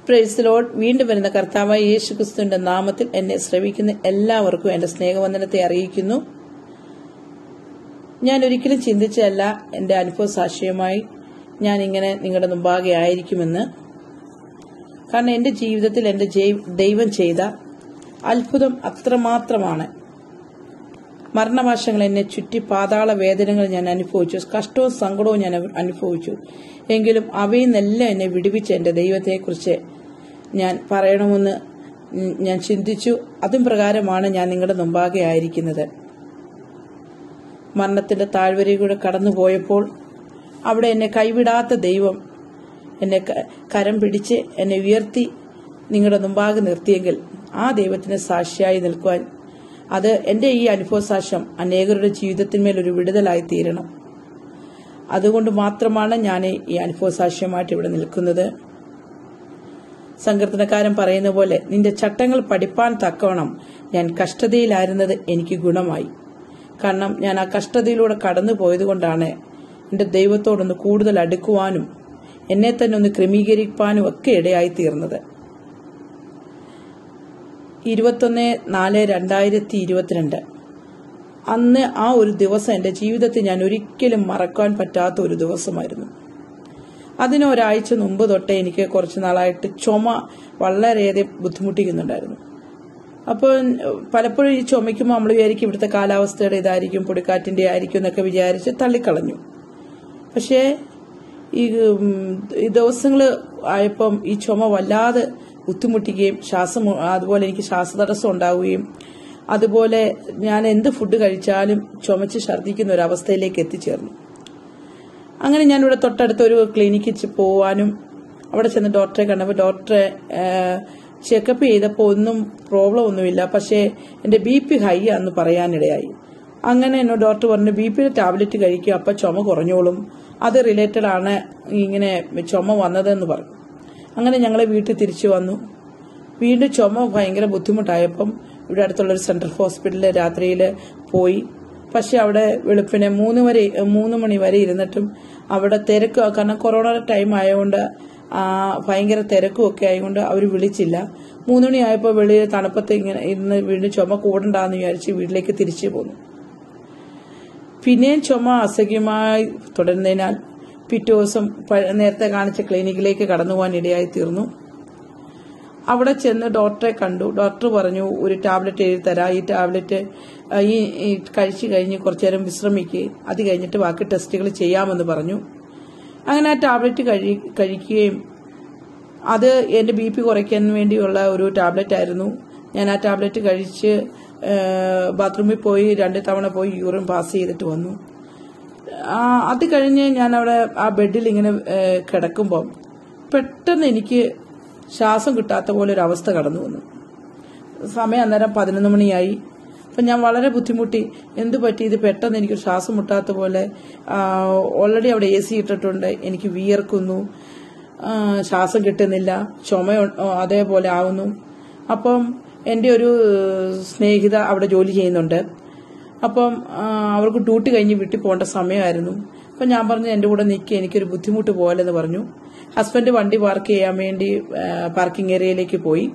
price load വീണ്ടും വരുന്ന കർത്താവായ യേശു ക്രിസ്തുവിന്റെ നാമത്തിൽ എന്നെ ശ്രവിക്കുന്ന എല്ലാവർക്കും എന്റെ സ്നേഹവന്ദനത്തെ അറിയിക്കുന്നു ഞാൻ ഒരിക്കലും ചിന്തിച്ചല്ല എന്റെ അനുഭവ സാക്ഷ്യമായി ഞാൻ ഇങ്ങനെ നിങ്ങളുടെ മുമ്പാകെ ആയിരിക്കുമെന്ന് കാരണം എന്റെ ജീവിതത്തിൽ എന്റെ ജൈ- ദൈവം ചെയ്ത അത്ഭുതം അത്രമാത്രമാണ് മരണവാശങ്ങൾ എന്നെ ചുറ്റി പാതാള വേദനകൾ ഞാൻ അനുഭവിച്ചു കഷ്ടവും സങ്കടവും ഞാൻ അനുഭവിച്ചു എങ്കിലും അവയിൽ നിന്നെല്ലാം എന്നെ വിടുവിച്ച എന്റെ ദൈവത്തെക്കുറിച്ച് ഞാൻ പറയണമെന്ന് ഉം ഞാൻ ചിന്തിച്ചു അതും പ്രകാരമാണ് ഞാൻ നിങ്ങളുടെ മുമ്പാകെ ആയിരിക്കുന്നത് മരണത്തിന്റെ താഴ്വരയിലൂടെ കടന്നുപോയപ്പോൾ അവിടെ എന്നെ കൈവിടാത്ത ദൈവം എന്നെ ക- കരം പിടിച്ച് എന്നെ ഉയർത്തി നിങ്ങളുടെ മുമ്പാകെ നിർത്തിയെങ്കിൽ ആ ദൈവത്തിന് സാക്ഷിയായി നിൽക്കുവാൻ അത് എന്റെ ഈ അനുഭവ സാക്ഷ്യം അനേകരുടെ ജീവിതത്തിന്മേൽ ഒരു വിടുതലായി തീരണം അതുകൊണ്ട് മാത്രമാണ് ഞാൻ ഈ അനുഭവ സാക്ഷ്യമായിട്ട് ഇവിടെ നിൽക്കുന്നത് സങ്കീർത്തനക്കാരൻ പറയുന്ന പോലെ നിന്റെ ചട്ടങ്ങൾ പഠിപ്പാൻ തക്കവണ്ണം ഞാൻ കഷ്ടതയിലായിരുന്നത് എനിക്ക് ഗുണമായി കാരണം ഞാൻ ആ കഷ്ടതയിലൂടെ കടന്നു പോയതുകൊണ്ടാണ് എന്റെ ദൈവത്തോടൊന്ന് കൂടുതൽ അടുക്കുവാനും എന്നെ തന്നെ ഒന്ന് ക്രമീകരിക്കാനും ഒക്കെ ഇടയായി തീർന്നത് ഇരുപത്തൊന്ന് നാല് രണ്ടായിരത്തി ഇരുപത്തിരണ്ട് അന്ന് ആ ഒരു ദിവസം എന്റെ ജീവിതത്തിൽ ഞാൻ ഒരിക്കലും മറക്കാൻ പറ്റാത്ത ഒരു ദിവസമായിരുന്നു അതിന് ഒരാഴ്ച മുമ്പ് തൊട്ടേ എനിക്ക് കുറച്ച് നാളായിട്ട് ചുമ വളരെയധികം ബുദ്ധിമുട്ടിക്കുന്നുണ്ടായിരുന്നു അപ്പോൾ പലപ്പോഴും ഈ ചുമയ്ക്കുമ്പോൾ നമ്മൾ വിചാരിക്കും ഇവിടുത്തെ കാലാവസ്ഥയുടെ ഇതായിരിക്കും പൊടിക്കാറ്റിന്റെ ആയിരിക്കും എന്നൊക്കെ വിചാരിച്ച് തള്ളിക്കളഞ്ഞു പക്ഷേ ഈ ഉം, ഈ ദിവസങ്ങൾ ആയപ്പം ഈ ചുമ വല്ലാതെ ബുദ്ധിമുട്ടിക്കുകയും ശ്വാസം അതുപോലെ എനിക്ക് ശ്വാസതടസ്സം ഉണ്ടാവുകയും അതുപോലെ ഞാൻ എന്ത് ഫുഡ് കഴിച്ചാലും ചുമച്ച് ഛർദ്ദിക്കുന്ന ഒരു അവസ്ഥയിലേക്ക് എത്തിച്ചേർന്നു അങ്ങനെ ഞാനിവിടെ തൊട്ടടുത്ത ഒരു ക്ലിനിക്കിൽ ചെ- പോവാനും അവിടെ ചെന്ന് ഡോക്ടറെ കണ്ടപ്പോൾ ഡോക്ടറെ ചെക്കപ്പ് ചെയ്തപ്പോൾ ഒന്നും പ്രോബ്ലം ഒന്നുമില്ല പക്ഷേ എന്റെ ബി പി ഹൈ ആണെന്ന് പറയാനിടയായി അങ്ങനെ എന്നോട് ഡോക്ടർ പറഞ്ഞു ബി പിയുടെ ടാബ്ലറ്റ് കഴിക്കുക അപ്പൊ ചുമ കുറഞ്ഞോളും അത് റിലേറ്റഡ് ആണ് ഇങ്ങനെ ചുമ വന്നതെന്ന് പറഞ്ഞു അങ്ങനെ ഞങ്ങൾ വീട്ടിൽ തിരിച്ചു വന്നു വീണ്ടും ചുമ ഭയങ്കര ബുദ്ധിമുട്ടായപ്പം ഇവിടെ അടുത്തുള്ള ഒരു സെൻട്രൽ ഹോസ്പിറ്റലിൽ രാത്രിയിൽ പോയി പക്ഷെ അവിടെ വെളുപ്പിനെ മൂന്ന് വരെ മൂന്ന് മണി വരെ ഇരുന്നിട്ടും അവിടെ തിരക്ക് കാരണം കൊറോണ ടൈം ആയതുകൊണ്ട് ആ, ഭയങ്കര തിരക്കും ഒക്കെ ആയതുകൊണ്ട് അവർ വിളിച്ചില്ല മൂന്ന് മണി ആയപ്പോൾ വെളിയിൽ തണുപ്പത്ത് ഇങ്ങനെ ഇരുന്ന് വീണ്ടും ചുമ കൂടണ്ടാന്ന് വിചാരിച്ച് വീട്ടിലേക്ക് തിരിച്ചു പോന്നു പിന്നെയും ചുമ അസഹ്യമായി തുടരുന്നതിനാൽ പിറ്റേ ദിവസം പ- നേരത്തെ കാണിച്ച ക്ലിനിക്കിലേക്ക് കടന്നു പോകാൻ ഇടയായി തീർന്നു അവിടെ ചെന്ന് ഡോക്ടറെ കണ്ടു ഡോക്ടർ പറഞ്ഞു ഒരു ടാബ്ലറ്റ് എഴുതി തരാം ഈ ടാബ്ലറ്റ് ആ, ഈ ഈ കഴിച്ചു കഴിഞ്ഞ് കുറച്ചു നേരം വിശ്രമിക്കുക അത് കഴിഞ്ഞിട്ട് ബാക്കി ടെസ്റ്റുകൾ ചെയ്യാമെന്ന് പറഞ്ഞു അങ്ങനെ ആ ടാബ്ലറ്റ് കഴി കഴിക്കുകയും അത് എന്റെ ബി പി കുറയ്ക്കാൻ വേണ്ടിയുള്ള ഒരു ടാബ്ലറ്റ് ആയിരുന്നു ഞാൻ ആ ടാബ്ലറ്റ് കഴിച്ച് ആ, ബാത്റൂമിൽ പോയി രണ്ട് തവണ പോയി യൂറിൻ പാസ് ചെയ്തിട്ട് വന്നു ആ, അത് കഴിഞ്ഞ് ഞാൻ അവിടെ ആ ബെഡിൽ ഇങ്ങനെ ഏ, കിടക്കുമ്പം പെട്ടെന്ന് എനിക്ക് ശ്വാസം കിട്ടാത്ത പോലെ ഒരു അവസ്ഥ കടന്നു വന്നു സമയം അന്നേരം പതിനൊന്ന് മണിയായി അപ്പം ഞാൻ വളരെ ബുദ്ധിമുട്ടി എന്ത് പറ്റി ഇത് പെട്ടെന്ന് എനിക്ക് ശ്വാസം മുട്ടാത്ത പോലെ ഓൾറെഡി അവിടെ എ സി ഇട്ടിട്ടുണ്ട് എനിക്ക് വിയർക്കുന്നു ആ, ശ്വാസം കിട്ടുന്നില്ല ചുമ ഉ- അതേപോലെ ആവുന്നു അപ്പം എൻ്റെ ഒരു സ്നേഹിത അവിടെ ജോലി ചെയ്യുന്നുണ്ട് അപ്പം ആ, അവർക്ക് ഡ്യൂട്ടി കഴിഞ്ഞ് വീട്ടിൽ പോകേണ്ട സമയമായിരുന്നു അപ്പം ഞാൻ പറഞ്ഞു എൻ്റെ കൂടെ നിൽക്കുക എനിക്കൊരു ബുദ്ധിമുട്ട് പോലെന്ന് പറഞ്ഞു ഹസ്ബൻഡ് വണ്ടി പാർക്ക് ചെയ്യാൻ വേണ്ടി പാർക്കിംഗ് ഏരിയയിലേക്ക് പോയി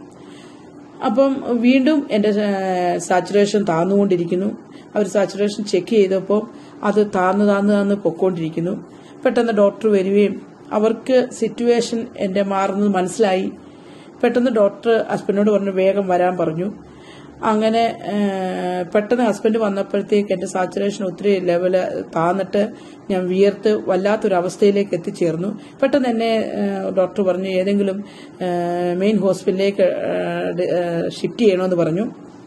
അപ്പം വീണ്ടും എന്റെ സാച്ചുറേഷൻ താന്നുകൊണ്ടിരിക്കുന്നു അവർ സാച്ചുറേഷൻ ചെക്ക് ചെയ്തപ്പോൾ അത് താന്ന് താന്ന് താന്ന് പൊക്കോണ്ടിരിക്കുന്നു പെട്ടെന്ന് ഡോക്ടർ വരികയും അവർക്ക് സിറ്റുവേഷൻ എന്റെ മാറുന്നത് മനസ്സിലായി പെട്ടെന്ന് ഡോക്ടർ ഹസ്ബൻഡിനോട് പറഞ്ഞു വേഗം വരാൻ പറഞ്ഞു അങ്ങനെ ഏഹ്, പെട്ടെന്ന് ഹസ്ബൻഡ് വന്നപ്പോഴത്തേക്ക് എന്റെ സാച്ചുറേഷൻ ഒത്തിരി ലെവല് താന്നിട്ട് ഞാൻ വിയർത്ത് വല്ലാത്തൊരു അവസ്ഥയിലേക്ക് എത്തിച്ചേർന്നു പെട്ടെന്ന് എന്നെ ഏഹ്, ഡോക്ടർ പറഞ്ഞു ഏതെങ്കിലും ഏഹ്, മെയിൻ ഹോസ്പിറ്റലിലേക്ക് ഷിഫ്റ്റ് ചെയ്യണമെന്ന് പറഞ്ഞു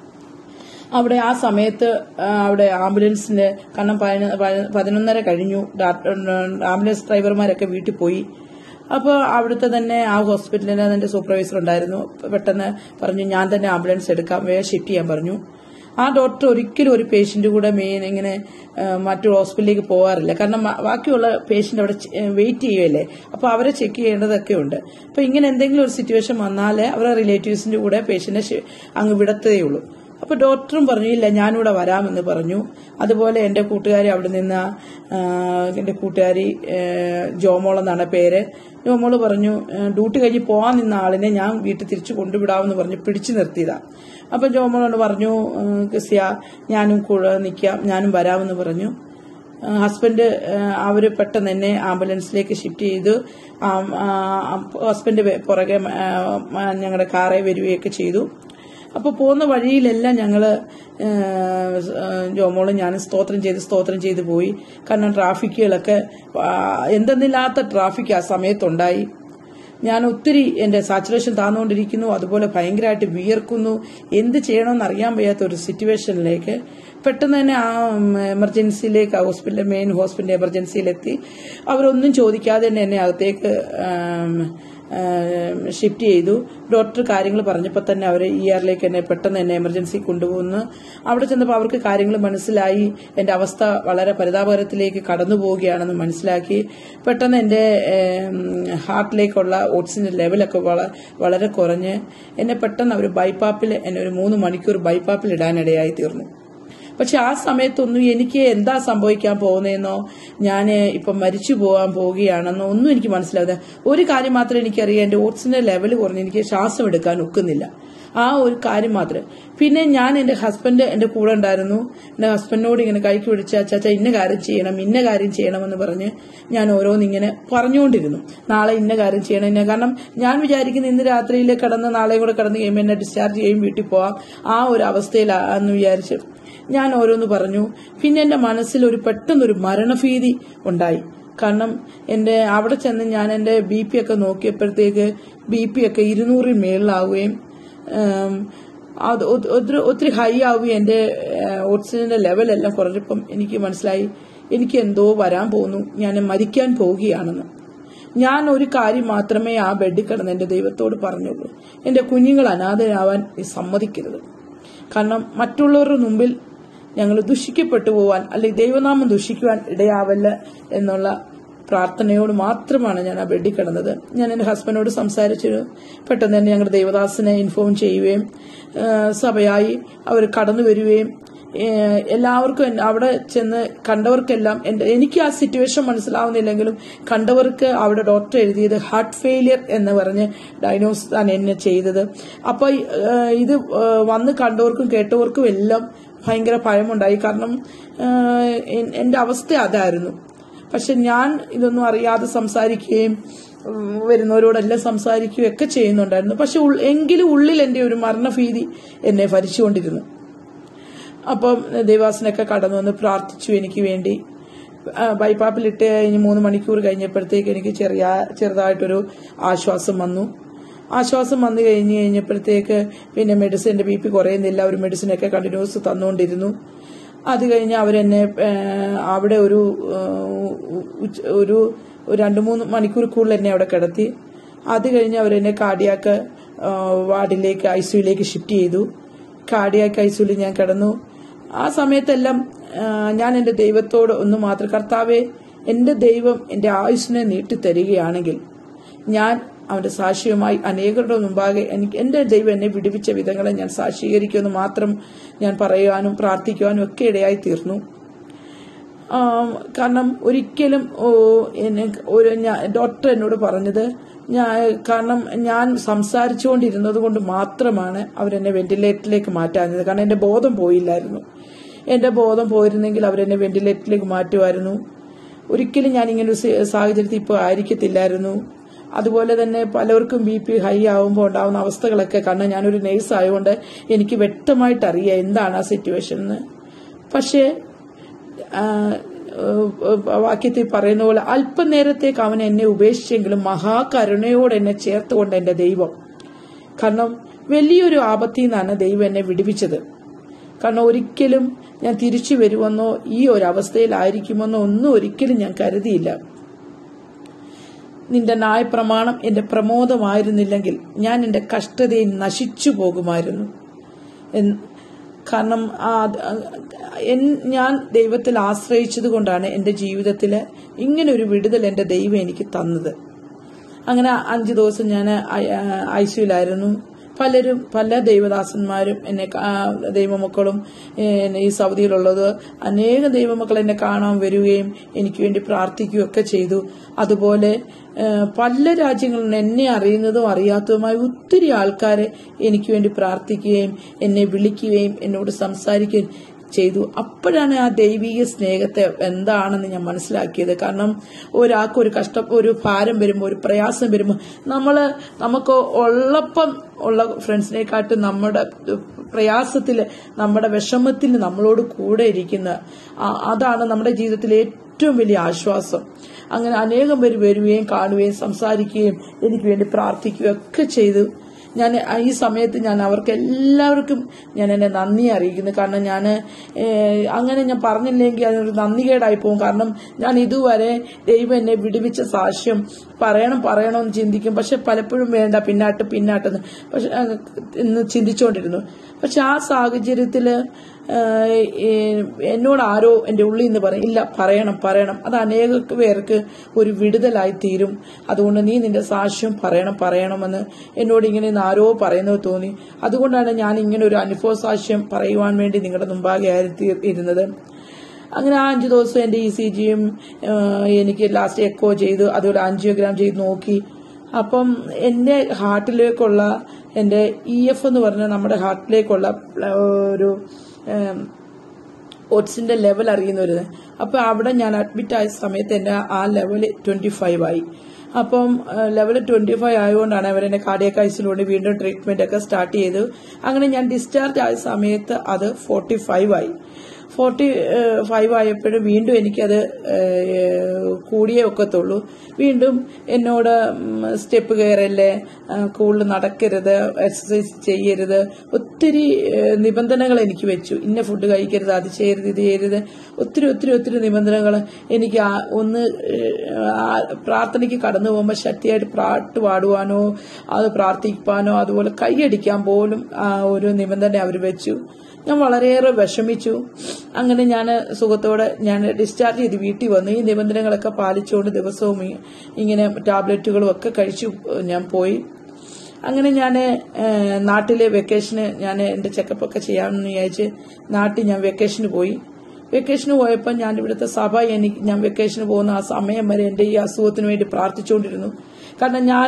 അവിടെ ആ സമയത്ത് ആ, അവിടെ ആംബുലൻസിന്റെ കാരണം പതിന- പതി- പതിനൊന്നര കഴിഞ്ഞു ഡാ- ആംബുലൻസ് ഡ്രൈവർമാരൊക്കെ വീട്ടിൽ പോയി അപ്പോൾ അവിടുത്തെ തന്നെ ആ ഹോസ്പിറ്റലിൽ അതിന്റെ സൂപ്പർവൈസർ ഉണ്ടായിരുന്നു പെട്ടെന്ന് പറഞ്ഞു ഞാൻ തന്നെ ആംബുലൻസ് എടുക്കാം വേഗം ഷിഫ്റ്റ് ചെയ്യാൻ പറഞ്ഞു ആ ഡോക്ടർ ഒരിക്കലും ഒരു പേഷ്യന്റ് കൂടെ മെയിൻ ഇങ്ങനെ ആ, മറ്റു ഹോസ്പിറ്റലിലേക്ക് പോകാറില്ല കാരണം മ- ബാക്കിയുള്ള പേഷ്യന്റ് അവിടെ വെയിറ്റ് ചെയ്യുമല്ലേ അപ്പൊ അവരെ ചെക്ക് ചെയ്യേണ്ടതൊക്കെ ഉണ്ട് അപ്പൊ ഇങ്ങനെ എന്തെങ്കിലും ഒരു സിറ്റുവേഷൻ വന്നാൽ അവരുടെ റിലേറ്റീവ്സിന്റെ കൂടെ പേഷ്യന്റിനെ അങ്ങ് വിടത്തേ ഉള്ളൂ അപ്പൊ ഡോക്ടറും പറഞ്ഞു ഇല്ല ഞാനിവിടെ വരാമെന്ന് പറഞ്ഞു അതുപോലെ എന്റെ കൂട്ടുകാരി അവിടെ നിന്ന് ആ, എന്റെ കൂട്ടുകാരി ഏ, ജോമോൾ എന്നാണ് പേര് ജോമോള് പറഞ്ഞു ഏ, ഡ്യൂട്ടി കഴിഞ്ഞ് പോകാൻ നിന്ന ആളിനെ ഞാൻ വീട്ടിൽ തിരിച്ചു കൊണ്ടുവിടാമെന്ന് പറഞ്ഞു പിടിച്ചു നിർത്തിയതാ അപ്പൊ ജോമോളോട് പറഞ്ഞു ഏ, ക്രിസ്ത്യ ഞാനും കൂടെ നിൽക്കാം ഞാനും വരാമെന്ന് പറഞ്ഞു ആ, ഹസ്ബൻഡ് ആ, അവര് പെട്ടെന്ന് തന്നെ ആംബുലൻസിലേക്ക് ഷിഫ്റ്റ് ചെയ്തു ആ, ആ, ഹസ്ബൻഡ് വെ- പുറകെ ആ, ആ, ഞങ്ങളുടെ കാറെ വരികയൊക്കെ ചെയ്തു അപ്പൊ പോകുന്ന വഴിയിലെല്ലാം ഞങ്ങള് ആ, ആ, ജോമോളും ഞാനും സ്തോത്രം ചെയ്ത് സ്തോത്രം ചെയ്ത് പോയി കാരണം ട്രാഫിക്കുകളൊക്കെ ആ, എന്തെന്നില്ലാത്ത ട്രാഫിക് ആ സമയത്തുണ്ടായി ഞാൻ ഒത്തിരി എന്റെ സാച്ചുറേഷൻ താന്നുകൊണ്ടിരിക്കുന്നു അതുപോലെ ഭയങ്കരമായിട്ട് വിയർക്കുന്നു എന്ത് ചെയ്യണമെന്ന് അറിയാൻ വയ്യാത്ത ഒരു സിറ്റുവേഷനിലേക്ക് പെട്ടെന്ന് തന്നെ ആ എമർജൻസിയിലേക്ക് ഹോസ്പിറ്റൽ മെയിൻ ഹോസ്പിറ്റൽ എമർജൻസിയിലെത്തി അവരൊന്നും ചോദിക്കാതെ തന്നെ എന്നെ അകത്തേക്ക് ഷിഫ്റ്റ് ചെയ്തു ഡോക്ടർ കാര്യങ്ങൾ പറഞ്ഞപ്പോൾ തന്നെ അവർ ഇ ആറിലേക്ക് എന്നെ പെട്ടെന്ന് എന്നെ എമർജൻസി കൊണ്ടുപോകുന്നു അവിടെ ചെന്നപ്പോൾ അവർക്ക് കാര്യങ്ങൾ മനസ്സിലായി എന്റെ അവസ്ഥ വളരെ പരിതാപകരത്തിലേക്ക് കടന്നു പോവുകയാണെന്ന് മനസ്സിലാക്കി പെട്ടെന്ന് എന്റെ ഏം, ഹാർട്ടിലേക്കുള്ള ഓക്സിജൻ ലെവലൊക്കെ വള- വളരെ കുറഞ്ഞ് എന്നെ പെട്ടെന്ന് അവർ ബൈപ്പാപ്പിൽ എന്നെ ഒരു മൂന്ന് മണിക്കൂർ ബൈപ്പാപ്പിൽ ഇടാനിടയായി തീർന്നു പക്ഷെ ആ സമയത്തൊന്നും എനിക്ക് എന്താ സംഭവിക്കാൻ പോകുന്നതെന്നോ ഞാൻ ഇപ്പം മരിച്ചു പോകാൻ പോവുകയാണെന്നോ ഒന്നും എനിക്ക് മനസ്സിലാവുന്നത് ഒരു കാര്യം മാത്രമേ എനിക്കറിയാം എന്റെ ഓക്സിജന്റെ ലെവൽ കുറഞ്ഞ് എനിക്ക് ശ്വാസം എടുക്കാൻ ഒക്കുന്നില്ല ആ ഒരു കാര്യം മാത്രം പിന്നെ ഞാൻ എന്റെ ഹസ്ബൻഡ് എന്റെ കൂടെ ഉണ്ടായിരുന്നു എന്റെ ഹസ്ബൻഡിനോട് ഇങ്ങനെ കൈക്ക് പിടിച്ച ചാച്ച ഇന്ന കാര്യം ചെയ്യണം ഇന്ന കാര്യം ചെയ്യണമെന്ന് പറഞ്ഞ് ഞാൻ ഓരോന്നിങ്ങനെ പറഞ്ഞുകൊണ്ടിരുന്നു നാളെ ഇന്ന കാര്യം ചെയ്യണം ഇന്ന കാരണം ഞാൻ വിചാരിക്കുന്ന ഇന്ന് രാത്രിയിൽ കിടന്ന് നാളെയും കൂടെ കിടന്ന് കഴിയുമ്പോൾ എന്നെ ഡിസ്ചാർജ് ചെയ്യും വീട്ടിൽ പോവാം ആ ഒരു അവസ്ഥയിലാന്ന് വിചാരിച്ച് ഞാൻ ഓരോന്ന് പറഞ്ഞു പിന്നെ എന്റെ മനസ്സിൽ ഒരു പെട്ടെന്നൊരു മരണഭീതി ഉണ്ടായി കാരണം എന്റെ അവിടെ ചെന്ന് ഞാൻ എന്റെ ബി പി ഒക്കെ നോക്കിയപ്പോഴത്തേക്ക് ബി പി ഒക്കെ ഇരുന്നൂറിൽ മേളിലാവുകയും ഉം, അത് ഒ- ഒത്തിരി ഒത്തിരി ഹൈ ആവുകയും എന്റെ ഓക്സിജന്റെ ലെവലെല്ലാം കുറഞ്ഞപ്പം എനിക്ക് മനസ്സിലായി എനിക്ക് എന്തോ വരാൻ പോകുന്നു ഞാൻ മരിക്കാൻ പോവുകയാണെന്ന് ഞാൻ ഒരു കാര്യം മാത്രമേ ആ ബെഡിൽ കിടന്ന് എന്റെ ദൈവത്തോട് പറഞ്ഞുള്ളൂ എന്റെ കുഞ്ഞുങ്ങൾ അനാഥരാവാൻ നീ സമ്മതിക്കരുത് കാരണം മറ്റുള്ളവരുടെ മുമ്പിൽ ഞങ്ങൾ ദുഷിക്കപ്പെട്ടു പോവാൻ അല്ലെങ്കിൽ ദൈവനാമം ദുഷിക്കുവാൻ ഇടയാവല്ല എന്നുള്ള പ്രാർത്ഥനയോട് മാത്രമാണ് ഞാൻ ആ ബെഡിൽ കിടന്നത് ഞാൻ എന്റെ ഹസ്ബൻഡോട് സംസാരിച്ചു പെട്ടെന്ന് തന്നെ ഞങ്ങളുടെ ദൈവദാസനെ ഇൻഫോം ചെയ്യുകയും ആ, സഭയായി അവർ കടന്നു വരികയും ഏ, എല്ലാവർക്കും എന്നെ അവിടെ ചെന്ന് കണ്ടവർക്കെല്ലാം എന്റെ എനിക്ക് ആ സിറ്റുവേഷൻ മനസ്സിലാവുന്നില്ലെങ്കിലും കണ്ടവർക്ക് അവിടെ ഡോക്ടർ എഴുതിയത് ഹാർട്ട് ഫെയിലിയർ എന്ന് പറഞ്ഞ് ഡയഗ്നോസ് ആണ് എന്നെ ചെയ്തത് അപ്പൊ ഏ, ഇത് ഏ, വന്ന് കണ്ടവർക്കും കേട്ടവർക്കും എല്ലാം ഭയങ്കര ഭയമുണ്ടായി കാരണം ഏ, എൻ- എന്റെ അവസ്ഥ അതായിരുന്നു പക്ഷെ ഞാൻ ഇതൊന്നും അറിയാതെ സംസാരിക്കുകയും ഉം, വരുന്നവരോടെല്ലാം സംസാരിക്കുകയും ഒക്കെ ചെയ്യുന്നുണ്ടായിരുന്നു പക്ഷെ ഉൾ- എങ്കിലും ഉള്ളിൽ എന്റെ ഒരു മരണഭീതി എന്നെ ഭരിച്ചുകൊണ്ടിരുന്നു അപ്പം ദേവാസനൊക്കെ കടന്നു വന്ന് പ്രാർത്ഥിച്ചു എനിക്ക് വേണ്ടി ആ, ബൈപ്പാപ്പിലിട്ട് കഴിഞ്ഞ് മൂന്ന് മണിക്കൂർ കഴിഞ്ഞപ്പോഴത്തേക്ക് എനിക്ക് ചെറിയ ചെറുതായിട്ടൊരു ആശ്വാസം വന്നു ആശ്വാസം വന്നു കഴിഞ്ഞ് കഴിഞ്ഞപ്പോഴത്തേക്ക് പിന്നെ മെഡിസിൻ എന്റെ ബി പി കുറയുന്നില്ല ഒരു മെഡിസിനൊക്കെ കണ്ടിന്യൂസ് തന്നുകൊണ്ടിരുന്നു അത് കഴിഞ്ഞ് അവരെന്നെ ആ, അവിടെ ഒരു ആ, ഉച്ച- ഒരു ഒരു രണ്ട് മൂന്ന് മണിക്കൂർ കൂടുതൽ എന്നെ അവിടെ കിടത്തി അത് കഴിഞ്ഞ് അവരെന്നെ കാർഡിയാക്ക് ആ, വാർഡിലേക്ക് ഐ സിയുലേക്ക് ഷിഫ്റ്റ് ചെയ്തു കാർഡിയാക്ക് ഐ സിയുയിൽ ഞാൻ കിടന്നു ആ സമയത്തെല്ലാം ആ, ഞാൻ എന്റെ ദൈവത്തോട് ഒന്ന് മാത്രം കർത്താവെ എന്റെ ദൈവം എന്റെ ആയുസ്സിനെ നീട്ടിത്തരികയാണെങ്കിൽ ഞാൻ അവന്റെ സാക്ഷിയുമായി അനേകരുടെ മുമ്പാകെ എനിക്ക് എന്റെ ദൈവം എന്നെ വിടുവിച്ച വിധങ്ങളെ ഞാൻ സാക്ഷീകരിക്കുമെന്ന് മാത്രം ഞാൻ പറയുവാനും പ്രാർത്ഥിക്കുവാനും ഒക്കെ ഇടയായി തീർന്നു ആം, കാരണം ഒരിക്കലും ഓ, എന്നെ ഒരു ഞാ- ഡോക്ടർ എന്നോട് പറഞ്ഞത് ഞാൻ കാരണം ഞാൻ സംസാരിച്ചുകൊണ്ടിരുന്നത് കൊണ്ട് മാത്രമാണ് അവരെന്നെ വെന്റിലേറ്ററിലേക്ക് മാറ്റാഞ്ഞത് കാരണം എന്റെ ബോധം പോയില്ലായിരുന്നു എന്റെ ബോധം പോയിരുന്നെങ്കിൽ അവരെന്നെ വെന്റിലേറ്ററിലേക്ക് മാറ്റുമായിരുന്നു ഒരിക്കലും ഞാൻ ഇങ്ങനെ ഒരു സ- സാഹചര്യത്തിൽ ഇപ്പോൾ ആയിരിക്കത്തില്ലായിരുന്നു അതുപോലെ തന്നെ പലർക്കും ബി പി ഹൈ ആവുമ്പോൾ ഉണ്ടാവുന്ന അവസ്ഥകളൊക്കെ കാരണം ഞാനൊരു നേഴ്സ് ആയതുകൊണ്ട് എനിക്ക് വ്യക്തമായിട്ട് അറിയാം എന്താണ് ആ സിറ്റുവേഷൻ എന്ന് പക്ഷേ ആ, ഏഹ്, വാക്യത്തിൽ പറയുന്ന പോലെ അല്പനേരത്തേക്ക് അവൻ എന്നെ ഉപേക്ഷിച്ചെങ്കിലും മഹാകരുണയോടെ എന്നെ ചേർത്തുകൊണ്ട് എന്റെ ദൈവം കാരണം വലിയൊരു ആപത്തിൽ നിന്നാണ് ദൈവം എന്നെ വിടുവിച്ചത് കാരണം ഒരിക്കലും ഞാൻ തിരിച്ചു വരുമെന്നോ ഈ ഒരു അവസ്ഥയിലായിരിക്കുമെന്നോ ഒന്നും ഒരിക്കലും ഞാൻ കരുതിയില്ല നിന്റെ ന്യായപ്രമാണം എന്റെ പ്രമോദമായിരുന്നില്ലെങ്കിൽ ഞാൻ എന്റെ കഷ്ടതയിൽ നശിച്ചു പോകുമായിരുന്നു എന്ന് കാരണം ആ എൻ- ഞാൻ ദൈവത്തിൽ ആശ്രയിച്ചത് കൊണ്ടാണ് എന്റെ ജീവിതത്തിൽ ഇങ്ങനെ ഒരു വിടുതൽ എന്റെ ദൈവം എനിക്ക് തന്നത് അങ്ങനെ അഞ്ചു ദിവസം ഞാൻ ഐ സിയുലായിരുന്നു പലരും പല ദൈവദാസന്മാരും എന്നെ കാ- ദൈവമക്കളും ഏ, എന്നെ ഈ സൗദിയിലുള്ളത് അനേകം ദൈവമക്കൾ എന്നെ കാണാൻ വരികയും എനിക്ക് വേണ്ടി പ്രാർത്ഥിക്കുകയും ഒക്കെ ചെയ്തു അതുപോലെ ഏ, പല രാജ്യങ്ങളിൽ നിന്ന് എന്നെ അറിയുന്നതും അറിയാത്തതുമായ ഒത്തിരി ആൾക്കാരെ എനിക്ക് വേണ്ടി പ്രാർത്ഥിക്കുകയും എന്നെ വിളിക്കുകയും എന്നോട് സംസാരിക്കുകയും ചെയ്തു അപ്പോഴാണ് ആ ദൈവിക സ്നേഹത്തെ എന്താണെന്ന് ഞാൻ മനസ്സിലാക്കിയത് കാരണം ഒരാൾക്ക് ഒരു കഷ്ട ഒരു ഭാരം വരുമ്പോൾ ഒരു പ്രയാസം വരുമ്പോൾ നമ്മൾ നമുക്ക് ഉള്ളപ്പം ഉള്ള ഫ്രണ്ട്സിനെക്കാട്ടും നമ്മുടെ പ്രയാസത്തിൽ നമ്മുടെ വിഷമത്തിൽ നമ്മളോട് കൂടെ ഇരിക്കുന്ന ആ- അതാണ് നമ്മുടെ ജീവിതത്തിലെ ഏറ്റവും വലിയ ആശ്വാസം അങ്ങനെ അനേകം പേര് വരികയും കാണുകയും സംസാരിക്കുകയും എനിക്ക് വേണ്ടി പ്രാർത്ഥിക്കുകയും ഒക്കെ ചെയ്തു ഞാൻ ഈ സമയത്ത് ഞാൻ അവർക്ക് എല്ലാവർക്കും ഞാൻ എന്നെ നന്ദി അറിയിക്കുന്നു കാരണം ഞാൻ അങ്ങനെ ഞാൻ പറഞ്ഞില്ലെങ്കിൽ അതൊരു നന്ദികേടായി പോകും കാരണം ഞാൻ ഇതുവരെ ദൈവം എന്നെ വിടുവിച്ച സാക്ഷ്യം പറയണം പറയണമെന്ന് ചിന്തിക്കും പക്ഷെ പലപ്പോഴും വേണ്ട പിന്നാട്ട് പിന്നാട്ടെന്ന് പക്ഷെ അങ്ങ് എന്ന് ചിന്തിച്ചുകൊണ്ടിരുന്നു പക്ഷെ ആ സാഹചര്യത്തില് ഏഹ്, ഏഹ്, എന്നോട് ആരോ എന്റെ ഉള്ളിൽ നിന്ന് പറയും ഇല്ല പറയണം പറയണം അത് അനേക പേർക്ക് ഒരു വിടുതലായി തീരും അതുകൊണ്ട് നീ നിന്റെ സാക്ഷ്യം പറയണം പറയണമെന്ന് എന്നോട് ഇങ്ങനെ ഇന്ന് ആരോ പറയുന്നത് തോന്നി അതുകൊണ്ടാണ് ഞാൻ ഇങ്ങനെ ഒരു അനുഭവ സാക്ഷ്യം പറയുവാൻ വേണ്ടി നിങ്ങളുടെ മുമ്പാകെ ആയി ഇരുന്നത് അങ്ങനെ ആ അഞ്ചു ദിവസം എന്റെ ഇ സി ജിയും എനിക്ക് ലാസ്റ്റ് എക്കോ ചെയ്തു അതുപോലെ ആൻജിയോഗ്രാം ചെയ്ത് നോക്കി അപ്പം എന്റെ ഹാർട്ടിലേക്കുള്ള എന്റെ ഇ എഫ് എന്ന് പറഞ്ഞ നമ്മുടെ ഹാർട്ടിലേക്കുള്ള പ്ല- ഒരു ഏം, ഓട്സിന്റെ ലെവൽ അറിയുന്നവര് അപ്പൊ അവിടെ ഞാൻ അഡ്മിറ്റ് ആയ സമയത്ത് എന്റെ ആ ലെവൽ ട്വന്റി ഫൈവ് ആയി അപ്പം ലെവൽ ട്വന്റി ഫൈവ് ആയതുകൊണ്ടാണ് അവരെന്നെ കാർഡിയക് ഐസിലൂടെ വീണ്ടും ട്രീറ്റ്മെന്റ് ഒക്കെ സ്റ്റാർട്ട് ചെയ്തു അങ്ങനെ ഞാൻ ഡിസ്ചാർജ് ആയ സമയത്ത് അത് ഫോർട്ടി ഫൈവ് ആയി ഫോർട്ടി ഫൈവ് ആയപ്പോഴും വീണ്ടും എനിക്കത് ഏഹ്, കൂടിയേ ഒക്കത്തുള്ളൂ വീണ്ടും എന്നോട് സ്റ്റെപ്പ് കയറല്ലേ കൂടുതൽ നടക്കരുത് എക്സസൈസ് ചെയ്യരുത് ഒത്തിരി ഏഹ്, നിബന്ധനകൾ എനിക്ക് വെച്ചു ഇന്ന ഫുഡ് കഴിക്കരുത് അത് ചെയ്യരുത് ഇത് ചെയ്യരുത് ഒത്തിരി ഒത്തിരി ഒത്തിരി നിബന്ധനകൾ എനിക്ക് ആ ഒന്ന് ഏഹ്, ആ പ്രാർത്ഥനയ്ക്ക് കടന്നു പോകുമ്പോൾ ശക്തിയായിട്ട് പാട്ട് പാടുവാനോ അത് പ്രാർത്ഥിക്കാനോ അതുപോലെ കൈയടിക്കാൻ പോലും ആ ഒരു നിബന്ധന അവർ വെച്ചു ഞാൻ വളരെയേറെ വിഷമിച്ചു അങ്ങനെ ഞാൻ സുഖത്തോടെ ഞാൻ ഡിസ്ചാർജ് ചെയ്ത് വീട്ടിൽ വന്നു ഈ നിബന്ധനകളൊക്കെ പാലിച്ചുകൊണ്ട് ദിവസവും ഈ- ഇങ്ങനെ ടാബ്ലറ്റുകളും ഒക്കെ കഴിച്ചു ഞാൻ പോയി അങ്ങനെ ഞാൻ നാട്ടിലെ വെക്കേഷന് ഞാൻ എന്റെ ചെക്കപ്പ് ഒക്കെ ചെയ്യാമെന്ന് വിചാരിച്ച് നാട്ടിൽ ഞാൻ വെക്കേഷന് പോയി വെക്കേഷന് പോയപ്പോൾ ഞാൻ ഇവിടുത്തെ സഭ എനിക്ക് ഞാൻ വെക്കേഷന് പോകുന്ന ആ സമയം വരെ എന്റെ ഈ അസുഖത്തിന് വേണ്ടി പ്രാർത്ഥിച്ചുകൊണ്ടിരുന്നു കാരണം ഞാൻ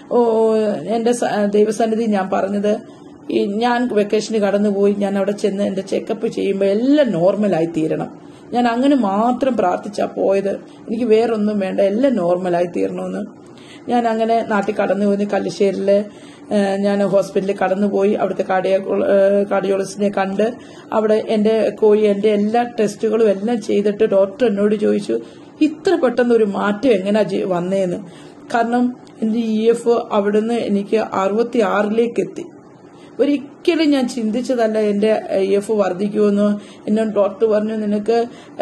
എന്റെ സ- ദൈവസന്നിധി ഞാൻ പറഞ്ഞത് ഈ ഞാൻ വെക്കേഷന് കടന്നുപോയി ഞാൻ അവിടെ ചെന്ന് എന്റെ ചെക്കപ്പ് ചെയ്യുമ്പോൾ എല്ലാം നോർമലായി തീരണം ഞാൻ അങ്ങനെ മാത്രം പ്രാർത്ഥിച്ചാ പോയത് എനിക്ക് വേറൊന്നും വേണ്ട എല്ലാം നോർമലായി തീരണമെന്ന് ഞാൻ അങ്ങനെ നാട്ടിൽ കടന്നു പോയി കല്ലിശ്ശേരിയില് ഏഹ്, ഞാൻ ഹോസ്പിറ്റലിൽ കടന്നുപോയി അവിടുത്തെ കാർഡിയോ കാർഡിയോളജിസ്റ്റിനെ കണ്ട് അവിടെ എന്റെ കോഴി എന്റെ എല്ലാ ടെസ്റ്റുകളും എല്ലാം ചെയ്തിട്ട് ഡോക്ടർ എന്നോട് ചോദിച്ചു ഇത്ര പെട്ടെന്ന് ഒരു മാറ്റം എങ്ങനെയാ ജെ- വന്നേന്ന് കാരണം എന്റെ ഇ എഫ് അവിടുന്ന് എനിക്ക് അറുപത്തി ആറിലേക്ക് എത്തി ഒരിക്കലും ഞാൻ ചിന്തിച്ചതല്ല എന്റെ ഇ എഫ് വർദ്ധിക്കുമെന്ന് എന്നോട് ഡോക്ടർ പറഞ്ഞു നിനക്ക്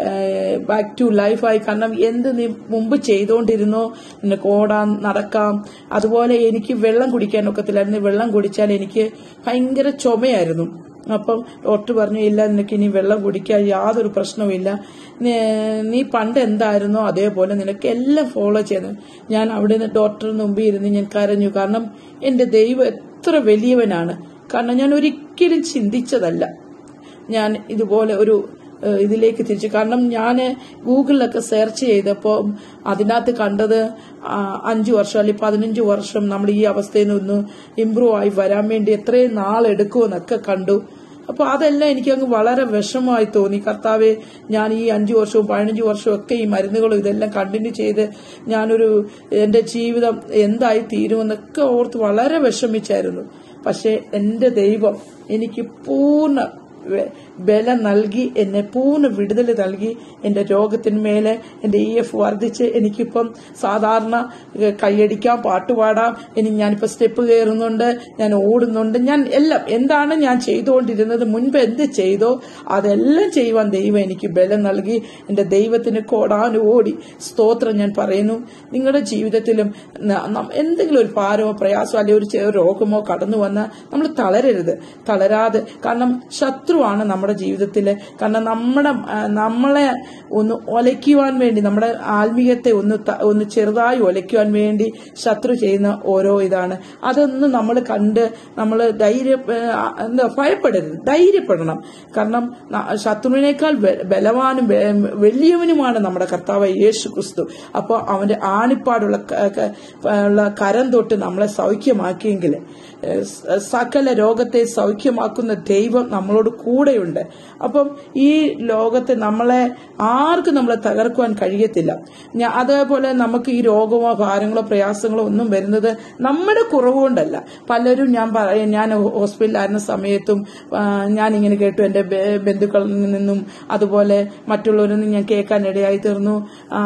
ബാക്ക് ടു ലൈഫായി കാരണം എന്ത് നീ മുമ്പ് ചെയ്തുകൊണ്ടിരുന്നോ നിനക്ക് ഓടാം നടക്കാം അതുപോലെ എനിക്ക് വെള്ളം കുടിക്കാൻ ഒക്കത്തില്ലായിരുന്നു വെള്ളം കുടിച്ചാൽ എനിക്ക് ഭയങ്കര ചുമയായിരുന്നു അപ്പം ഡോക്ടർ പറഞ്ഞു ഇല്ല നിനക്ക് ഇനി വെള്ളം കുടിക്കാൻ യാതൊരു പ്രശ്നവുമില്ല നീ- നീ പണ്ട് എന്തായിരുന്നോ അതേപോലെ നിനക്ക് എല്ലാം ഫോളോ ചെയ്ത് ഞാൻ അവിടെ നിന്ന് ഡോക്ടറിന് മുമ്പിൽ ഇരുന്ന് ഞാൻ കരഞ്ഞു കാരണം എന്റെ ദൈവം എത്ര വലിയവനാണ് കാരണം ഞാൻ ഒരിക്കലും ചിന്തിച്ചതല്ല ഞാൻ ഇതുപോലെ ഒരു ഏഹ്, ഇതിലേക്ക് തിരിച്ചു കാരണം ഞാൻ ഗൂഗിളിലൊക്കെ സെർച്ച് ചെയ്തപ്പോൾ അതിനകത്ത് കണ്ടത് ആ, അഞ്ചു വർഷം അല്ലെങ്കിൽ പതിനഞ്ച് വർഷം നമ്മൾ ഈ അവസ്ഥയിൽ നിന്ന് ഇമ്പ്രൂവ് ആയി വരാൻ വേണ്ടി എത്രയും നാളെടുക്കുമെന്നൊക്കെ കണ്ടു അപ്പൊ അതെല്ലാം എനിക്ക് അങ്ങ് വളരെ വിഷമമായി തോന്നി കർത്താവെ ഞാൻ ഈ അഞ്ചു വർഷവും പതിനഞ്ച് വർഷവും ഒക്കെ ഈ മരുന്നുകളും ഇതെല്ലാം കണ്ടിന്യൂ ചെയ്ത് ഞാനൊരു എന്റെ ജീവിതം എന്തായി തീരുമെന്നൊക്കെ ഓർത്ത് വളരെ വിഷമിച്ചായിരുന്നു പക്ഷെ എന്റെ ദൈവം എനിക്ക് പൂർണ്ണ വെ- ബലം നൽകി എന്നെ പൂർണ്ണ വിടുതൽ നൽകി എന്റെ രോഗത്തിന്മേലെ എന്റെ ഇ എഫ് വർദ്ധിച്ച് എനിക്കിപ്പം സാധാരണ ഏ, കൈയടിക്കാം പാട്ടുപാടാം ഇനി ഞാനിപ്പോ സ്റ്റെപ്പ് കയറുന്നുണ്ട് ഞാൻ ഓടുന്നുണ്ട് ഞാൻ എല്ലാം എന്താണ് ഞാൻ ചെയ്തുകൊണ്ടിരുന്നത് മുൻപ് എന്ത് ചെയ്തോ അതെല്ലാം ചെയ്യുവാൻ ദൈവം എനിക്ക് ബലം നൽകി എന്റെ ദൈവത്തിന് കോടാനും ഓടി സ്തോത്രം ഞാൻ പറയുന്നു നിങ്ങളുടെ ജീവിതത്തിലും ന- നം- എന്തെങ്കിലും ഒരു ഭാരമോ പ്രയാസമോ അല്ലെങ്കിൽ ഒരു ചെറിയ രോഗമോ കടന്നു വന്നാൽ നമ്മൾ തളരരുത് തളരാതെ കാരണം ശത്രു ശത്രുവാണ് നമ്മുടെ ജീവിതത്തിൽ കാരണം നമ്മുടെ ആ, നമ്മളെ ഒന്ന് ഒലയ്ക്കുവാൻ വേണ്ടി നമ്മുടെ ആത്മീയത്തെ ഒന്ന് ത- ഒന്ന് ചെറുതായി ഒലയ്ക്കുവാൻ വേണ്ടി ശത്രു ചെയ്യുന്ന ഓരോ ഇതാണ് അതൊന്ന് നമ്മൾ കണ്ട് നമ്മൾ ധൈര്യ ആ, എന്താ ഭയപ്പെടരുത് ധൈര്യപ്പെടണം കാരണം ന- ശത്രുവിനേക്കാൾ ബ- ബലവാനും ബെ- വലിയവനുമാണ് നമ്മുടെ കർത്താവ് യേശു ക്രിസ്തു അപ്പോൾ അവന്റെ ആണിപ്പാടുള്ള ക- ക- ഉള്ള കരം തൊട്ട് നമ്മളെ സൗഖ്യമാക്കിയെങ്കിൽ ഏഹ്, സ- സകല രോഗത്തെ സൗഖ്യമാക്കുന്ന ദൈവം നമ്മളോട് കൂടെയുണ്ട് അപ്പം ഈ ലോകത്തെ നമ്മളെ ആർക്കും നമ്മളെ തകർക്കുവാൻ കഴിയത്തില്ല ഞാ- അതേപോലെ നമുക്ക് ഈ രോഗമോ ഭാരങ്ങളോ പ്രയാസങ്ങളോ ഒന്നും വരുന്നത് നമ്മുടെ കുറവുകൊണ്ടല്ല പലരും ഞാൻ പറയും ഞാൻ ഹോസ്പിറ്റലിലായിരുന്ന സമയത്തും ആ, ഞാൻ ഇങ്ങനെ കേട്ടു എന്റെ ബെ- ബന്ധുക്കളിൽ നിന്നും അതുപോലെ മറ്റുള്ളവരിൽ നിന്നും ഞാൻ കേൾക്കാൻ ഇടയായി തീർന്നു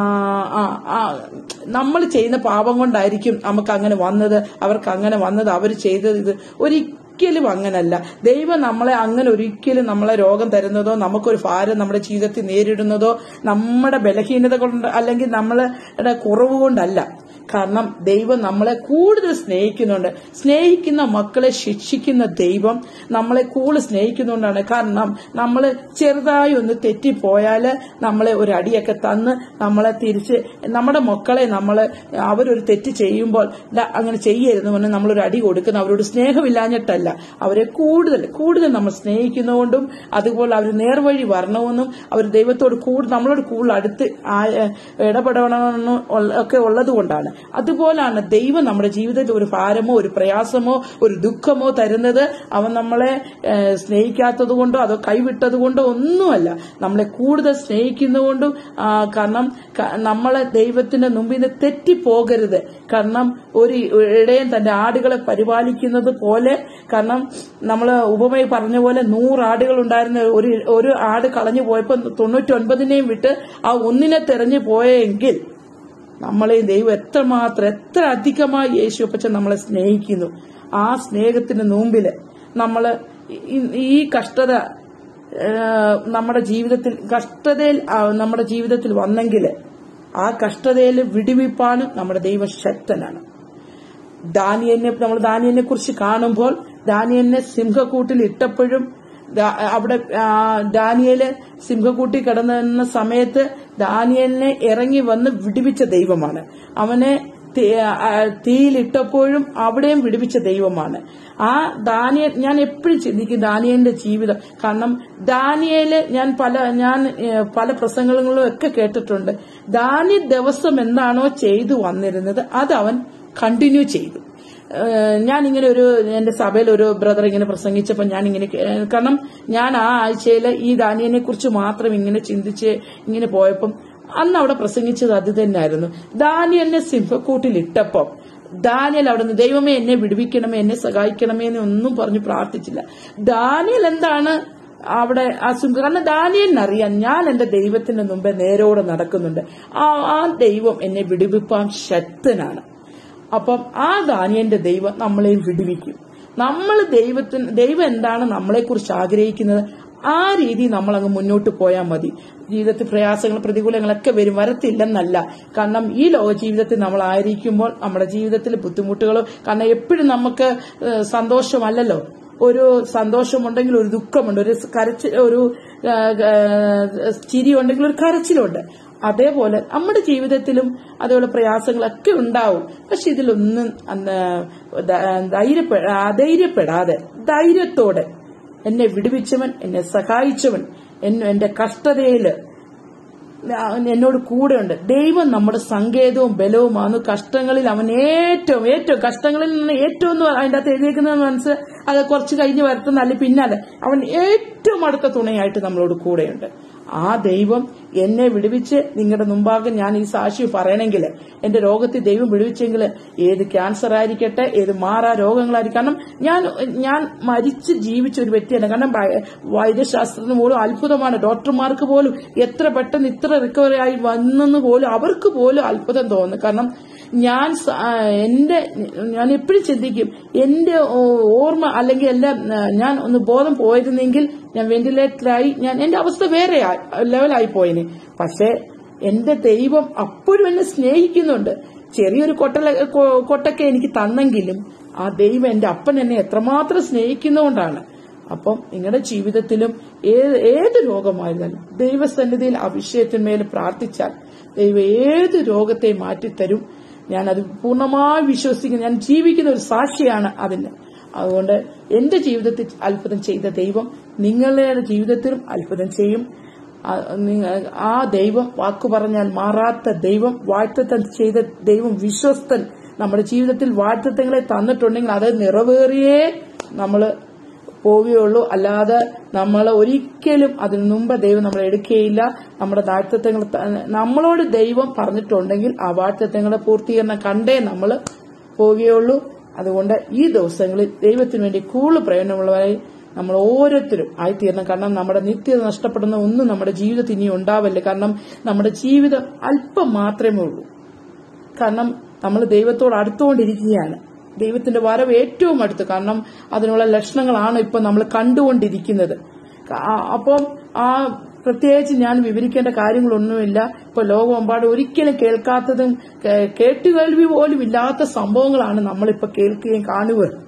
നമ്മൾ ചെയ്യുന്ന പാപം കൊണ്ടായിരിക്കും നമുക്ക് അങ്ങനെ വന്നത് അവർക്ക് അങ്ങനെ വന്നത് അവർ ചെയ്തത് ഇത് ഒരിക്കലും അങ്ങനല്ല ദൈവം നമ്മളെ അങ്ങനെ ഒരിക്കലും നമ്മളെ രോഗം തരുന്നതോ നമുക്കൊരു ഭാരം നമ്മുടെ ജീവിതത്തിൽ നേരിടുന്നതോ നമ്മുടെ ബലഹീനത കൊണ്ട് അല്ലെങ്കിൽ നമ്മളുടെ കുറവ് കൊണ്ടല്ല കാരണം ദൈവം നമ്മളെ കൂടുതൽ സ്നേഹിക്കുന്നുണ്ട് സ്നേഹിക്കുന്ന മക്കളെ ശിക്ഷിക്കുന്ന ദൈവം നമ്മളെ കൂടുതൽ സ്നേഹിക്കുന്നുകൊണ്ടാണ് കാരണം നമ്മൾ ചെറുതായി ഒന്ന് തെറ്റിപ്പോയാൽ നമ്മളെ ഒരു അടിയൊക്കെ തന്ന് നമ്മളെ തിരിച്ച് നമ്മുടെ മക്കളെ നമ്മൾ അവരൊരു തെറ്റ് ചെയ്യുമ്പോൾ "ദാ, അങ്ങനെ ചെയ്യരുതെന്ന് പറഞ്ഞ് നമ്മളൊരു അടി കൊടുക്കുന്ന അവരോട് സ്നേഹമില്ലാഞ്ഞിട്ടല്ല അവരെ കൂടുതൽ കൂടുതൽ നമ്മൾ സ്നേഹിക്കുന്നതുകൊണ്ടും അതുപോലെ അവർ നേർവഴി വരണമെന്നും അവർ ദൈവത്തോട് കൂടുതൽ നമ്മളോട് കൂടുതൽ അടുത്ത് ആ- ഇടപെടണമെന്നും ഉള്ള- ഒക്കെ ഉള്ളത് കൊണ്ടാണ് അതുപോലാണ് ദൈവം നമ്മുടെ ജീവിതത്തിൽ ഒരു ഭാരമോ ഒരു പ്രയാസമോ ഒരു ദുഃഖമോ തരുന്നത് അവൻ നമ്മളെ ഏഹ്, സ്നേഹിക്കാത്തത് കൊണ്ടോ അതോ കൈവിട്ടത് കൊണ്ടോ ഒന്നുമല്ല നമ്മളെ കൂടുതൽ സ്നേഹിക്കുന്നതുകൊണ്ടും ആ, കാരണം ക- നമ്മളെ ദൈവത്തിന്റെ മുമ്പിൽ നിന്ന് തെറ്റിപ്പോകരുത് കാരണം ഒരു ഇടയൻ തന്റെ ആടുകളെ പരിപാലിക്കുന്നത് പോലെ കാരണം നമ്മൾ ഉപമയിൽ പറഞ്ഞ പോലെ നൂറ് ആടുകൾ ഉണ്ടായിരുന്ന ഒരു ഒരു ആട് കളഞ്ഞു പോയപ്പോൾ തൊണ്ണൂറ്റി ഒൻപതിനെയും വിട്ട് ആ ഒന്നിനെ തെരഞ്ഞു പോയെങ്കിൽ നമ്മളെയും ദൈവം എത്രമാത്രം എത്ര അധികമായി യേശു അപ്പച്ചൻ നമ്മളെ സ്നേഹിക്കുന്നു ആ സ്നേഹത്തിന് മുമ്പില് നമ്മള് ഈ- ഈ കഷ്ടത ഏഹ്, നമ്മുടെ ജീവിതത്തിൽ കഷ്ടതയിൽ ആ, നമ്മുടെ ജീവിതത്തിൽ വന്നെങ്കിൽ ആ കഷ്ടതയിൽ വിടിവിപ്പാനും നമ്മുടെ ദൈവം ശക്തനാണ് ദാനിയലിനെ നമ്മൾ ദാനിയലിനെ കുറിച്ച് കാണുമ്പോൾ ദാനിയലിനെ സിംഹക്കൂട്ടിൽ ഇട്ടപ്പോഴും ദാ- അവിടെ ആ, ദാനിയേല് സിംഹക്കൂട്ടി കിടന്ന സമയത്ത് ദാനിയലിനെ ഇറങ്ങി വന്ന് വിടുവിച്ച ദൈവമാണ് അവനെ തീ- ആ, തീയിലിട്ടപ്പോഴും അവിടെയും വിടുവിച്ച ദൈവമാണ് ആ ദാനിയൽ ഞാൻ എപ്പോഴും ചിന്തിക്കും ദാനിയലിന്റെ ജീവിതം കാരണം ദാനിയേല് ഞാൻ പല ഞാൻ ഏഹ്, പല പ്രസംഗങ്ങളിലും ഒക്കെ കേട്ടിട്ടുണ്ട് ദാനിയൽ ദിവസം എന്താണോ ചെയ്തു വന്നിരുന്നത് അത് അവൻ കണ്ടിന്യൂ ചെയ്തു ഏഹ് ഞാൻ ഇങ്ങനെ ഒരു എന്റെ സഭയിൽ ഒരു ബ്രദർ ഇങ്ങനെ പ്രസംഗിച്ചപ്പോൾ ഞാൻ ഇങ്ങനെ കേ- ഏഹ് കാരണം ഞാൻ ആ ആഴ്ചയിൽ ഈ ദാനിയനെ കുറിച്ച് മാത്രം ഇങ്ങനെ ചിന്തിച്ച് ഇങ്ങനെ പോയപ്പം അന്ന് അവിടെ പ്രസംഗിച്ചത് അത് തന്നെയായിരുന്നു ദാനിയലിനെ സിംഹക്കൂട്ടിൽ ഇട്ടപ്പം ദാനിയൽ അവിടുന്ന് ദൈവമേ എന്നെ വിടുവിക്കണമേ എന്നെ സഹായിക്കണമേ എന്ന് ഒന്നും പറഞ്ഞു പ്രാർത്ഥിച്ചില്ല ദാനിയൽ എന്താണ് അവിടെ ആ സിംഹ കാരണം ദാനിയലിനറിയാം ഞാൻ എന്റെ ദൈവത്തിന്റെ മുമ്പേ നേരോടെ നടക്കുന്നുണ്ട് ആ ആ ദൈവം എന്നെ വിടുവിപ്പാൻ ശക്തനാണ് അപ്പം ആ ദാനിയന്റെ ദൈവം നമ്മളെ വിടുവിക്കും നമ്മൾ ദൈവത്തിന് ദൈവം എന്താണ് നമ്മളെക്കുറിച്ച് ആഗ്രഹിക്കുന്നത് ആ രീതി നമ്മൾ അങ്ങ് മുന്നോട്ട് പോയാൽ മതി ജീവിതത്തിൽ പ്രയാസങ്ങൾ പ്രതികൂലങ്ങളൊക്കെ വരും വരത്തില്ലെന്നല്ല കാരണം ഈ ലോക ജീവിതത്തിൽ നമ്മൾ ആയിരിക്കുമ്പോൾ നമ്മുടെ ജീവിതത്തിൽ ബുദ്ധിമുട്ടുകളോ കാരണം എപ്പോഴും നമുക്ക് ഏഹ്, സന്തോഷമല്ലല്ലോ ഒരു സന്തോഷമുണ്ടെങ്കിൽ ഒരു ദുഃഖമുണ്ട് ഒരു കരച്ചിൽ ഒരു ആ, ആ, ചിരി ഉണ്ടെങ്കിൽ ഒരു കരച്ചിലുണ്ട് അതേപോലെ നമ്മുടെ ജീവിതത്തിലും അതേപോലെ പ്രയാസങ്ങളൊക്കെ ഉണ്ടാവും പക്ഷെ ഇതിലൊന്നും അന്ന് ധ- ധൈര്യപ്പെ അധൈര്യപ്പെടാതെ ധൈര്യത്തോടെ എന്നെ വിടുവിച്ചവൻ എന്നെ സഹായിച്ചവൻ എന്നെ എന്റെ കഷ്ടതയില് എന്നോട് കൂടെയുണ്ട് ദൈവം നമ്മുടെ സങ്കേതവും ബലവുമാണ് കഷ്ടങ്ങളിൽ അവൻ ഏറ്റവും ഏറ്റവും കഷ്ടങ്ങളിൽ നിന്ന് ഏറ്റവും എന്ന് അതിന്റെ അകത്ത് എഴുതിയേക്കുന്നത് മനസ്സ് അത് കുറച്ച് കഴിഞ്ഞ് വരത്തുന്ന അല്ലെങ്കിൽ പിന്നാലെ അവൻ ഏറ്റവും അടുത്ത തുണയായിട്ട് നമ്മളോട് കൂടെയുണ്ട് ആ ദൈവം എന്നെ വിടുവിച്ച് നിങ്ങളുടെ മുമ്പാകെ ഞാൻ ഈ സാക്ഷി പറയണമെങ്കിൽ എന്റെ രോഗത്തിൽ ദൈവം വിടുവിച്ചെങ്കിൽ ഏത് ക്യാൻസർ ആയിരിക്കട്ടെ ഏത് മാറാ രോഗങ്ങളായിരിക്കും കാരണം ഞാൻ ഞാൻ മരിച്ച് ജീവിച്ച ഒരു വ്യക്തിയല്ല കാരണം വൈ- വൈദ്യശാസ്ത്രത്തിന് പോലും അത്ഭുതമാണ് ഡോക്ടർമാർക്ക് പോലും എത്ര പെട്ടെന്ന് ഇത്ര റിക്കവറി ആയി വന്നെന്ന് പോലും അവർക്ക് പോലും അത്ഭുതം തോന്നുന്നു കാരണം ഞാൻ സ- ആ, എന്റെ ഞാൻ എപ്പോഴും ചിന്തിക്കും എന്റെ ഓ- ഓർമ്മ അല്ലെങ്കിൽ എന്റെ ആ, ഞാൻ ഒന്ന് ബോധം പോയിരുന്നെങ്കിൽ ഞാൻ വെന്റിലേറ്ററായി ഞാൻ എന്റെ അവസ്ഥ വേറെ ആയി- ലെവലായി പോയിന് പക്ഷേ എന്റെ ദൈവം അപ്പോഴും എന്നെ സ്നേഹിക്കുന്നുണ്ട് ചെറിയൊരു കൊട്ടല കൊ- കൊട്ടൊക്കെ എനിക്ക് തന്നെങ്കിലും ആ ദൈവം എന്റെ അപ്പൻ എന്നെ എത്രമാത്രം സ്നേഹിക്കുന്നതുകൊണ്ടാണ് അപ്പം നിങ്ങളുടെ ജീവിതത്തിലും ഏത് ഏത് രോഗമായിരുന്നാലും ദൈവസന്നിധിയിൽ ആ വിഷയത്തിന്മേൽ പ്രാർത്ഥിച്ചാൽ ദൈവം ഏത് രോഗത്തെ മാറ്റിത്തരും ഞാൻ അത് പൂർണ്ണമായി വിശ്വസിക്കുന്നു ഞാൻ ജീവിക്കുന്ന ഒരു സാക്ഷിയാണ് അതിന് അതുകൊണ്ട് എന്റെ ജീവിതത്തിൽ അത്ഭുതം ചെയ്ത ദൈവം നിങ്ങളുടെ ജീവിതത്തിലും അത്ഭുതം ചെയ്യും ആ- നിങ്ങ- ആ ദൈവം വാക്കു പറഞ്ഞാൽ മാറാത്ത ദൈവം വാഴ്ത്തത്തം ചെയ്ത ദൈവം വിശ്വസ്തൻ നമ്മുടെ ജീവിതത്തിൽ വാഴ്ത്തത്തങ്ങളെ തന്നിട്ടുണ്ടെങ്കിൽ അത് നിറവേറിയേ നമ്മള് പോവുകയുള്ളൂ അല്ലാതെ നമ്മൾ ഒരിക്കലും അതിനു മുമ്പ് ദൈവം നമ്മളെ എടുക്കുകയില്ല നമ്മുടെ വാഴ്ത്തത്വങ്ങൾ നമ്മളോട് ദൈവം പറഞ്ഞിട്ടുണ്ടെങ്കിൽ ആ വാഴ്ത്തത്വങ്ങളുടെ പൂർത്തീകരണം കണ്ടേ നമ്മൾ പോവുകയുള്ളൂ അതുകൊണ്ട് ഈ ദിവസങ്ങളിൽ ദൈവത്തിന് വേണ്ടി കൂടുതൽ പ്രയോജനമുള്ളവരായി നമ്മൾ ഓരോരുത്തരും ആയിത്തീരണം കാരണം നമ്മുടെ നിത്യത നഷ്ടപ്പെടുന്ന ഒന്നും നമ്മുടെ ജീവിതത്തിൽ ഇനി ഉണ്ടാവല്ലേ കാരണം നമ്മുടെ ജീവിതം അല്പം മാത്രമേ ഉള്ളൂ കാരണം നമ്മൾ ദൈവത്തോട് അടുത്തുകൊണ്ടിരിക്കുകയാണ് ദൈവത്തിന്റെ വരവ് ഏറ്റവും അടുത്ത് കാരണം അതിനുള്ള ലക്ഷണങ്ങളാണ് ഇപ്പൊ നമ്മൾ കണ്ടുകൊണ്ടിരിക്കുന്നത് ആ- അപ്പം ആ പ്രത്യേകിച്ച് ഞാൻ വിവരിക്കേണ്ട കാര്യങ്ങളൊന്നുമില്ല ഇപ്പൊ ലോകമെമ്പാടും ഒരിക്കലും കേൾക്കാത്തതും കേ- കേട്ടുകേൾവി പോലും ഇല്ലാത്ത സംഭവങ്ങളാണ് നമ്മളിപ്പോ കേൾക്കുകയും കാണുകയും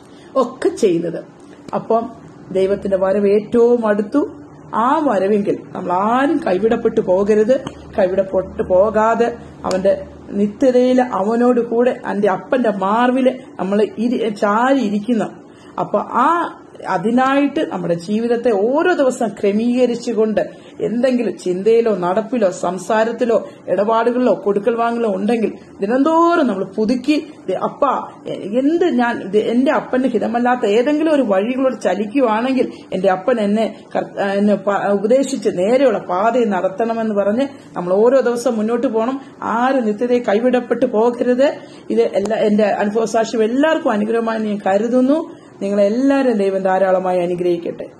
ഒക്കെ ചെയ്യുന്നത് അപ്പം ദൈവത്തിന്റെ വരവ് ഏറ്റവും അടുത്തു ആ വരവെങ്കിൽ നമ്മൾ ആരും കൈവിടപ്പെട്ടു പോകരുത് കൈവിടപ്പെട്ടു പോകാതെ അവന്റെ നിത്യതയിൽ അവനോട് കൂടെ എന്റെ അപ്പന്റെ മാർവില് നമ്മൾ ചാരി ഇരിക്കുന്ന അപ്പൊ ആ അതിനായിട്ട് നമ്മുടെ ജീവിതത്തെ ഓരോ ദിവസം ക്രമീകരിച്ചുകൊണ്ട് എന്തെങ്കിലും ചിന്തയിലോ നടപ്പിലോ സംസാരത്തിലോ ഇടപാടുകളിലോ കൊടുക്കൽ വാങ്ങലോ ഉണ്ടെങ്കിൽ ദിനംതോറും നമ്മൾ പുതുക്കി ദേ, അപ്പ എ- എന്ത് ഞാൻ ഇത് എന്റെ അപ്പന് ഹിതമല്ലാത്ത ഏതെങ്കിലും ഒരു വഴികളോട് ചലിക്കുവാണെങ്കിൽ എന്റെ അപ്പൻ എന്നെ കർ- ആ, എന്നെ പ- ഉപദേശിച്ച് നേരെയുള്ള പാതയിൽ നടത്തണമെന്ന് പറഞ്ഞ് നമ്മൾ ഓരോ ദിവസം മുന്നോട്ട് പോകണം ആരും നിത്യതയെ കൈവിടപ്പെട്ടു പോകരുത് ഇത് എല്ലാ എന്റെ അനുഭവസാക്ഷ്യം എല്ലാവർക്കും അനുഗ്രഹമായി ഞാൻ കരുതുന്നു നിങ്ങളെല്ലാവരും ദൈവം ധാരാളമായി അനുഗ്രഹിക്കട്ടെ